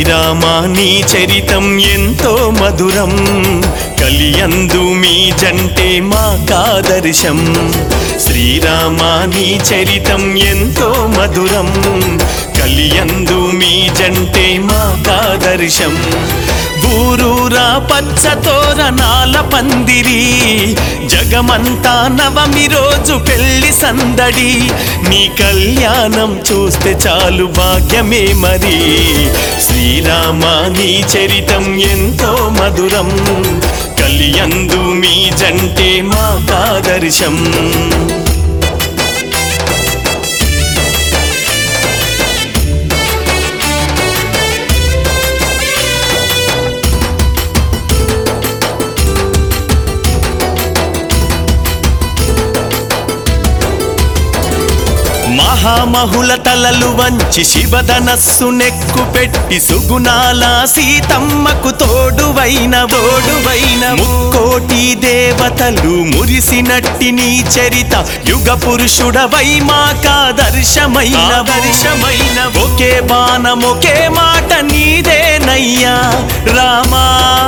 శ్రీరామా నీ చరితం ఎంతో మధురం కలియందు మీ జంటే మా కాదర్శం శ్రీరామా నీ చరితం ఎంతో మధురం కలియందు మీ జంటే మా కాదర్శం బూరూరా పచ్చ తోరణాల పందిరి జగమంతా నవమి రోజు పెళ్లి సందడి నీ కళ్యాణం చూస్తే చాలు భాగ్యమే మరి శ్రీరామ నీ చరితం ఎంతో మధురం కలియందు మీ జంటే మా కాదర్శం మహామహుల తలలు వంచి శివధనస్సు నెక్కు పెట్టి సుగుణాల సీతమ్మకు తోడువైన తోడువైన ముక్కోటి దేవతలు మురిసినట్టి నీ చరిత యుగ పురుషుడవై మాకాదర్శమైన దర్శమైన ఒకే బాణం ఒకే మాట నీదేనయ్యా రామా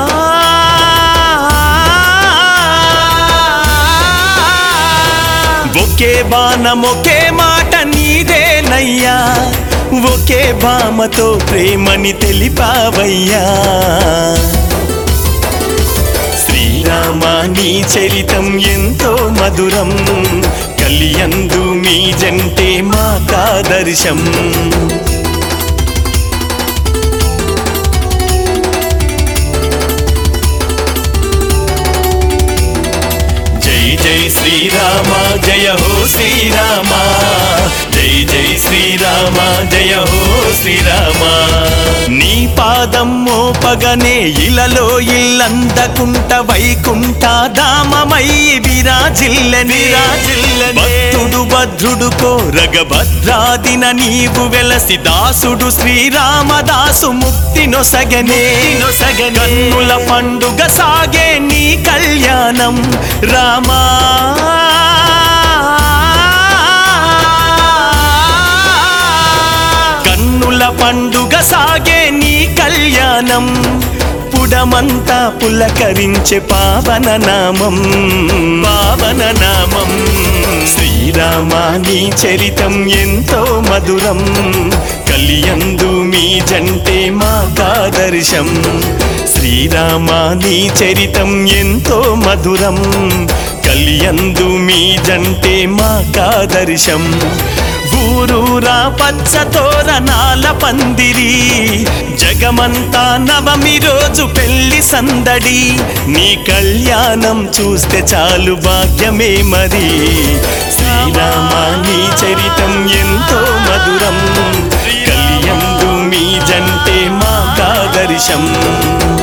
ఒకే బాణం ఒకే మాట నీదేనయ్యా ఒకే బామతో ప్రేమని తెలిపావయ్యా శ్రీరామ నీ చరితం ఎంతో మధురం కలియందు మీ జంటే మా కాదర్శం జై జై శ్రీరామ జయ హో శ్రీరామ జై జై శ్రీరామ జయ హో శ్రీరామ నీ పాదం మోపగనే ఇలలో ఇల్లందకుంట వైకుంఠ దామమై విరాజిల్లని భక్తుడు భద్రుడు కోరగ భద్రాదిన నీవు వెలసి దాసుడు శ్రీరామదాసు ముక్తి నొసగనే నొసగనే కన్నుల పండుగ సాగే నీ కళ్యాణం రామా కన్నుల పండుగ సాగే నీ కళ్యాణం పుడమంతా పులకరించే పావన నామం పావన నామం శ్రీరామ నీ చరితం ఎంతో మధురం కలియందు మీ జంటే మా కాదర్శం శ్రీరామ నీ చరితం ఎంతో మధురం కలియందు మీ జంటే మా కాదర్శం ఊరూరా పచ్చ తోరణాల పందిరి జగమంతా నవమి రోజు పెళ్లి సందడి నీ కళ్యాణం చూస్తే చాలు భాగ్యమే మరి శ్రీరామ నీ చరితం ఎంతో మధురం కలియందు మీ జంటే మా కాదర్శం